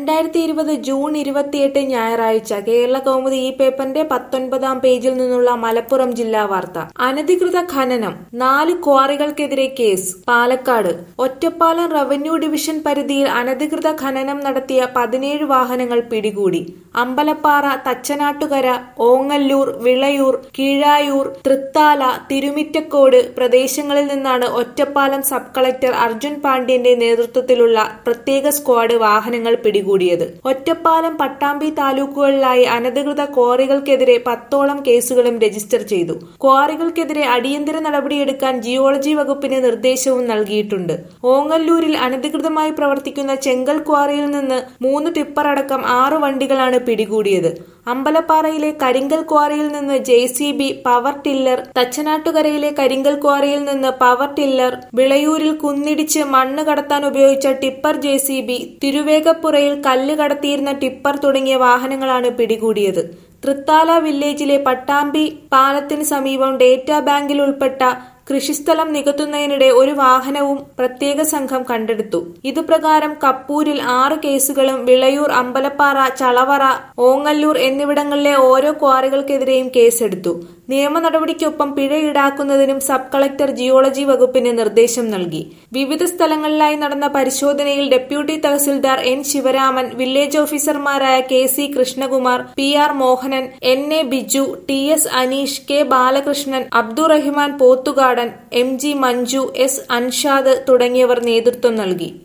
രണ്ടായിരത്തി ഇരുപത് ജൂൺ ഇരുപത്തിയെട്ട് ഞായറാഴ്ച കേരള കൗമുദി ഈ പേപ്പറിന്റെ പത്തൊൻപതാം പേജിൽ നിന്നുള്ള മലപ്പുറം ജില്ലാ വാർത്ത അനധികൃത ഖനനം നാല് ക്വാറികൾക്കെതിരെ case Palakkad Ottapalam revenue division പരിധിയിൽ അനധികൃത ഖനനം നടത്തിയ പതിനേഴ് വാഹനങ്ങൾ പിടികൂടി അമ്പലപ്പാറ തച്ചനാട്ടുകര ഓങ്ങല്ലൂർ വിളയൂർ കീഴായൂർ തൃത്താല തിരുമിറ്റക്കോട് പ്രദേശങ്ങളിൽ നിന്നാണ് ഒറ്റപ്പാലം സബ് കളക്ടർ അർജുൻ പാണ്ഡ്യന്റെ നേതൃത്വത്തിലുള്ള പ്രത്യേക സ്ക്വാഡ് വാഹനങ്ങൾ പിടികൂടിയത് ഒറ്റപ്പാലം പട്ടാമ്പി താലൂക്കുകളിലായി അനധികൃത ക്വാറികൾക്കെതിരെ പത്തോളം കേസുകളും രജിസ്റ്റർ ചെയ്തു ക്വാറികൾക്കെതിരെ അടിയന്തര നടപടിയെടുക്കാൻ ജിയോളജി വകുപ്പിന് നിർദ്ദേശവും നൽകിയിട്ടുണ്ട് ഓങ്ങല്ലൂരിൽ അനധികൃതമായി പ്രവർത്തിക്കുന്ന ചെങ്കൽ ക്വാറിയിൽ നിന്ന് മൂന്ന് ടിപ്പർ അടക്കം ആറ് വണ്ടികളാണ് പിടികൂടിയത് അമ്പലപ്പാറയിലെ കരിങ്കൽ ക്വാറിയിൽ നിന്ന് J C B power tiller തച്ചനാട്ടുകരയിലെ കരിങ്കൽ ക്വാറിയിൽ നിന്ന് പവർ ടില്ലർ വിളയൂരിൽ കുന്നിടിച്ച് മണ്ണ് കടത്താൻ ഉപയോഗിച്ച ടിപ്പർ ജെ സി ബി തിരുവേഗപ്പുറയിൽ കല്ല് കടത്തിയിരുന്ന ടിപ്പർ തുടങ്ങിയ വാഹനങ്ങളാണ് പിടികൂടിയത് തൃത്താല വില്ലേജിലെ പട്ടാമ്പി പാലത്തിന് സമീപം ഡേറ്റാ ബാങ്കിൽ ഉൾപ്പെട്ട കൃഷിസ്ഥലം നികത്തുന്നതിനിടെ ഒരു വാഹനവും പ്രത്യേക സംഘം കണ്ടെടുത്തു ഇതുപ്രകാരം കപ്പൂരിൽ ആറ് കേസുകളും വിളയൂർ അമ്പലപ്പാറ ചളവറ ഓങ്ങല്ലൂർ എന്നിവിടങ്ങളിലെ ഓരോ ക്വാറികൾക്കെതിരെയും കേസെടുത്തു നിയമ നടപടിക്കൊപ്പം പിഴ ഈടാക്കുന്നതിനും സബ് കളക്ടർ ജിയോളജി വകുപ്പിന് നിർദ്ദേശം നൽകി വിവിധ സ്ഥലങ്ങളിലായി നടന്ന പരിശോധനയിൽ deputy tahsildar N Sivaraman village ഓഫീസർമാരായ K C Krishnakumar P R Mohanan N A Biju T S Aneesh K Balakrishnan Abdurahiman Pothukadan M G Manju S Anshad തുടങ്ങിയവർ നേതൃത്വം നൽകി